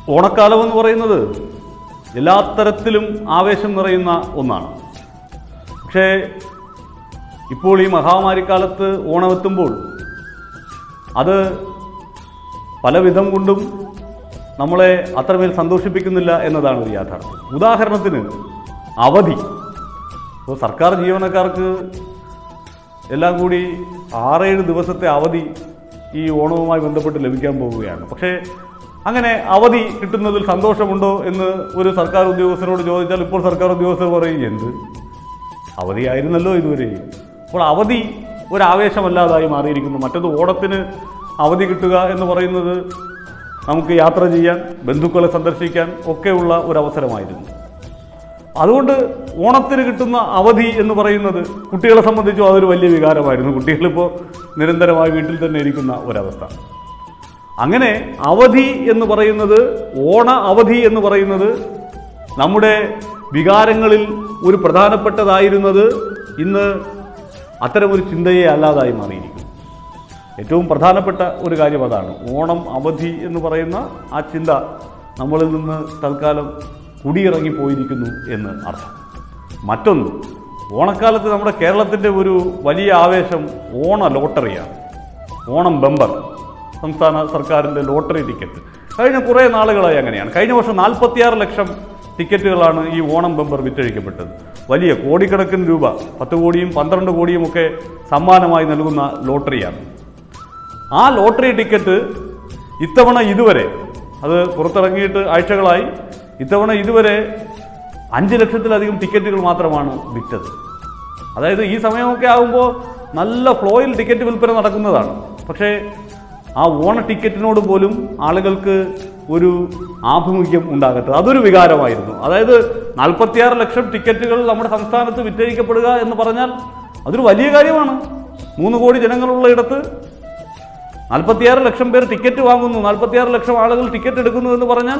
ഓണക്കാലം എന്ന് പറയുന്നത് എല്ലാ തരത്തിലും ആവേശം നിറയുന്ന ഒന്നാണ് പക്ഷേ ഇപ്പോൾ ഈ മഹാമാരിക്കാലത്ത് ഓണമെത്തുമ്പോൾ അത് പല വിധം കൊണ്ടും നമ്മളെ അത്രമേൽ സന്തോഷിപ്പിക്കുന്നില്ല എന്നതാണ് ഒരു യാഥാർത്ഥ്യം ഉദാഹരണത്തിന് അവധി ഇപ്പോൾ സർക്കാർ ജീവനക്കാർക്ക് എല്ലാം കൂടി ആറേഴ് ദിവസത്തെ അവധി ഈ ഓണവുമായി ബന്ധപ്പെട്ട് ലഭിക്കാൻ പോവുകയാണ് പക്ഷേ അങ്ങനെ അവധി കിട്ടുന്നതിൽ സന്തോഷമുണ്ടോ എന്ന് ഒരു സർക്കാർ ഉദ്യോഗസ്ഥരോട് ചോദിച്ചാൽ ഇപ്പോൾ സർക്കാർ ഉദ്യോഗസ്ഥർ പറയും എന്ത് അവധിയായിരുന്നല്ലോ ഇതുവരെ അപ്പോൾ അവധി ഒരു ആവേശമല്ലാതായി മാറിയിരിക്കുന്നു മറ്റത് ഓണത്തിന് അവധി കിട്ടുക എന്ന് പറയുന്നത് നമുക്ക് യാത്ര ചെയ്യാൻ ബന്ധുക്കളെ സന്ദർശിക്കാൻ ഒക്കെയുള്ള ഒരു അവസരമായിരുന്നു അതുകൊണ്ട് ഓണത്തിന് കിട്ടുന്ന അവധി എന്ന് പറയുന്നത് കുട്ടികളെ സംബന്ധിച്ചും അതൊരു വലിയ വികാരമായിരുന്നു കുട്ടികളിപ്പോൾ നിരന്തരമായി വീട്ടിൽ തന്നെ ഇരിക്കുന്ന ഒരവസ്ഥ അങ്ങനെ അവധി എന്ന് പറയുന്നത് ഓണ അവധി എന്ന് പറയുന്നത് നമ്മുടെ വികാരങ്ങളിൽ ഒരു പ്രധാനപ്പെട്ടതായിരുന്നത് ഇന്ന് അത്തരമൊരു ചിന്തയെ അല്ലാതായി മാറിയിരിക്കുന്നു ഏറ്റവും പ്രധാനപ്പെട്ട ഒരു കാര്യം അതാണ് ഓണം അവധി എന്ന് പറയുന്ന ആ ചിന്ത നമ്മളിൽ നിന്ന് തൽക്കാലം കുടിയിറങ്ങിപ്പോയിരിക്കുന്നു എന്ന് അർത്ഥം മറ്റൊന്ന് ഓണക്കാലത്ത് നമ്മുടെ കേരളത്തിൻ്റെ ഒരു വലിയ ആവേശം ഓണ ലോട്ടറിയാണ് ഓണം ബമ്പർ സംസ്ഥാന സർക്കാരിൻ്റെ ലോട്ടറി ടിക്കറ്റ് കഴിഞ്ഞ കുറേ നാളുകളായി അങ്ങനെയാണ് കഴിഞ്ഞ വർഷം നാൽപ്പത്തിയാറ് ലക്ഷം ടിക്കറ്റുകളാണ് ഈ ഓണം ബമ്പർ വിറ്റഴിക്കപ്പെട്ടത് വലിയ കോടിക്കണക്കിന് രൂപ പത്ത് കോടിയും പന്ത്രണ്ട് കോടിയും ഒക്കെ സമ്മാനമായി നൽകുന്ന ലോട്ടറിയാണ് ആ ലോട്ടറി ടിക്കറ്റ് ഇത്തവണ ഇതുവരെ അത് പുറത്തിറങ്ങിയിട്ട് ആഴ്ചകളായി ഇത്തവണ ഇതുവരെ അഞ്ച് ലക്ഷത്തിലധികം ടിക്കറ്റുകൾ മാത്രമാണ് വിറ്റത് അതായത് ഈ സമയമൊക്കെ ആകുമ്പോൾ നല്ല ഫ്ലോയിൽ ടിക്കറ്റ് വിൽപ്പന നടക്കുന്നതാണ് പക്ഷേ ആ ഓണ ടിക്കറ്റിനോട് പോലും ആളുകൾക്ക് ഒരു ആഭിമുഖ്യം ഉണ്ടാകത്തത് അതൊരു വികാരമായിരുന്നു അതായത് നാൽപ്പത്തിയാറ് ലക്ഷം ടിക്കറ്റുകൾ നമ്മുടെ സംസ്ഥാനത്ത് വിറ്റഴിക്കപ്പെടുക എന്ന് പറഞ്ഞാൽ അതൊരു വലിയ കാര്യമാണ് മൂന്ന് കോടി ജനങ്ങളുള്ള ഇടത്ത് നാൽപ്പത്തിയാറ് ലക്ഷം പേർ ടിക്കറ്റ് വാങ്ങുന്നു നാൽപ്പത്തിയാറ് ലക്ഷം ആളുകൾ ടിക്കറ്റ് എടുക്കുന്നു എന്ന് പറഞ്ഞാൽ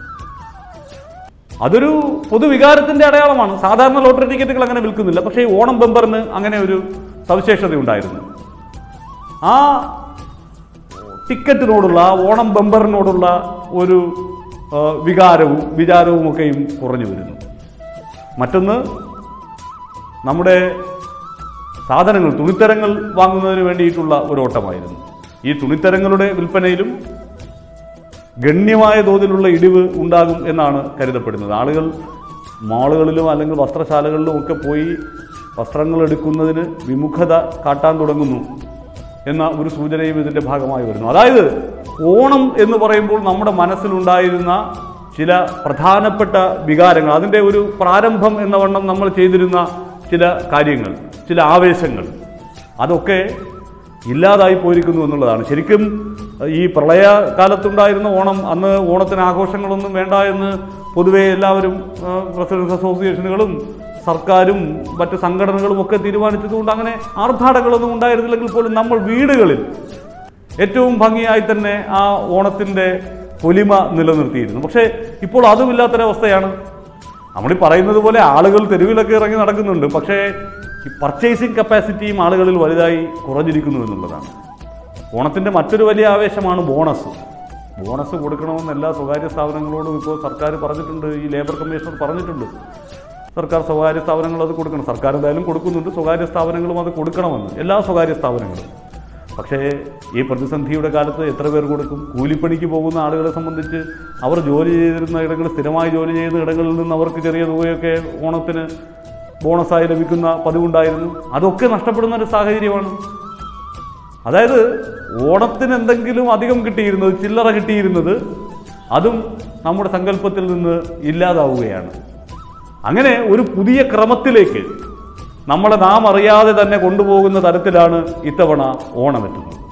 അതൊരു പൊതുവികാരത്തിന്റെ അടയാളമാണ് സാധാരണ ലോട്ടറി ടിക്കറ്റുകൾ അങ്ങനെ വിൽക്കുന്നില്ല പക്ഷേ ഈ ഓണം ബമ്പറിന് അങ്ങനെ ഒരു സവിശേഷത ഉണ്ടായിരുന്നു ആ ടിക്കറ്റിനോടുള്ള ആ ഓണം ബമ്പറിനോടുള്ള ഒരു ആ, വികാരവും വിചാരവും ഒക്കെയും കുറഞ്ഞു വരുന്നു മറ്റൊന്ന് നമ്മുടെ സാധനങ്ങൾ തുണിത്തരങ്ങൾ വാങ്ങുന്നതിന് വേണ്ടിയിട്ടുള്ള ഒരു ഓട്ടമായിരുന്നു ഈ തുണിത്തരങ്ങളുടെ വിൽപ്പനയിലും ഗണ്യമായ തോതിലുള്ള ഇടിവ് ഉണ്ടാകും എന്നാണ് കരുതപ്പെടുന്നത് ആളുകൾ മാളുകളിലും അല്ലെങ്കിൽ വസ്ത്രശാലകളിലും ഒക്കെ പോയി വസ്ത്രങ്ങൾ എടുക്കുന്നതിന് വിമുഖത കാട്ടാൻ തുടങ്ങുന്നു എന്ന ഒരു സൂചനയും ഇതിൻ്റെ ഭാഗമായി വരുന്നു അതായത് ഓണം എന്ന് പറയുമ്പോൾ നമ്മുടെ മനസ്സിലുണ്ടായിരുന്ന ചില പ്രധാനപ്പെട്ട വികാരങ്ങൾ അതിൻ്റെ ഒരു പ്രാരംഭം എന്ന വണ്ണം നമ്മൾ ചെയ്തിരുന്ന ചില കാര്യങ്ങൾ ചില ആവേശങ്ങൾ അതൊക്കെ ഇല്ലാതായി പോയിരിക്കുന്നു എന്നുള്ളതാണ് ശരിക്കും ഈ പ്രളയ കാലത്തുണ്ടായിരുന്ന ഓണം അന്ന് ഓണത്തിന് ആഘോഷങ്ങളൊന്നും വേണ്ട എന്ന് പൊതുവെ എല്ലാവരും ആ, റെസിഡൻസ് അസോസിയേഷനുകളും സർക്കാരും മറ്റ് സംഘടനകളും ഒക്കെ തീരുമാനിച്ചതുകൊണ്ട് അങ്ങനെ ആർഭാടങ്ങളൊന്നും ഉണ്ടായിരുന്നില്ലെങ്കിൽ പോലും നമ്മൾ വീടുകളിൽ ഏറ്റവും ഭംഗിയായി തന്നെ ആ ഓണത്തിൻ്റെ പൊലിമ നിലനിർത്തിയിരുന്നു പക്ഷേ ഇപ്പോൾ അതുമില്ലാത്തൊരവസ്ഥയാണ് നമ്മളീ പറയുന്നത് പോലെ ആളുകൾ തെരുവിലൊക്കെ ഇറങ്ങി നടക്കുന്നുണ്ട് പക്ഷേ ഈ പർച്ചേസിങ് കപ്പാസിറ്റിയും ആളുകളിൽ വലുതായി കുറഞ്ഞിരിക്കുന്നു എന്നുള്ളതാണ് ഓണത്തിൻ്റെ മറ്റൊരു വലിയ ആവേശമാണ് ബോണസ് ബോണസ് കൊടുക്കണമെന്ന് എല്ലാ സ്വകാര്യ സ്ഥാപനങ്ങളോടും ഇപ്പോൾ സർക്കാർ പറഞ്ഞിട്ടുണ്ട് ഈ ലേബർ കമ്മീഷണർ പറഞ്ഞിട്ടുണ്ട് സർക്കാർ സ്വകാര്യ സ്ഥാപനങ്ങൾ അത് കൊടുക്കണം സർക്കാർ എന്തായാലും കൊടുക്കുന്നുണ്ട് സ്വകാര്യ സ്ഥാപനങ്ങളും അത് കൊടുക്കണമെന്ന് എല്ലാ സ്വകാര്യ സ്ഥാപനങ്ങളും പക്ഷേ ഈ പ്രതിസന്ധിയുടെ കാലത്ത് എത്ര പേർ കൊടുക്കും കൂലിപ്പണിക്ക് പോകുന്ന ആളുകളെ സംബന്ധിച്ച് അവർ ജോലി ചെയ്തിരുന്ന ഇടങ്ങൾ സ്ഥിരമായി ജോലി ചെയ്യുന്ന ഇടങ്ങളിൽ നിന്ന് അവർക്ക് ചെറിയ തുകയൊക്കെ ഓണത്തിന് ബോണസായി ലഭിക്കുന്ന പതിവുണ്ടായിരുന്നു അതൊക്കെ നഷ്ടപ്പെടുന്ന ഒരു സാഹചര്യമാണ് അതായത് ഓണത്തിന് എന്തെങ്കിലും അധികം കിട്ടിയിരുന്നത് ചില്ലറ കിട്ടിയിരുന്നത് അതും നമ്മുടെ സങ്കല്പത്തിൽ നിന്ന് ഇല്ലാതാവുകയാണ് അങ്ങനെ ഒരു പുതിയ ക്രമത്തിലേക്ക് നമ്മളെ നാം അറിയാതെ തന്നെ കൊണ്ടുപോകുന്ന തരത്തിലാണ് ഇത്തവണ ഓണം എത്തുന്നത്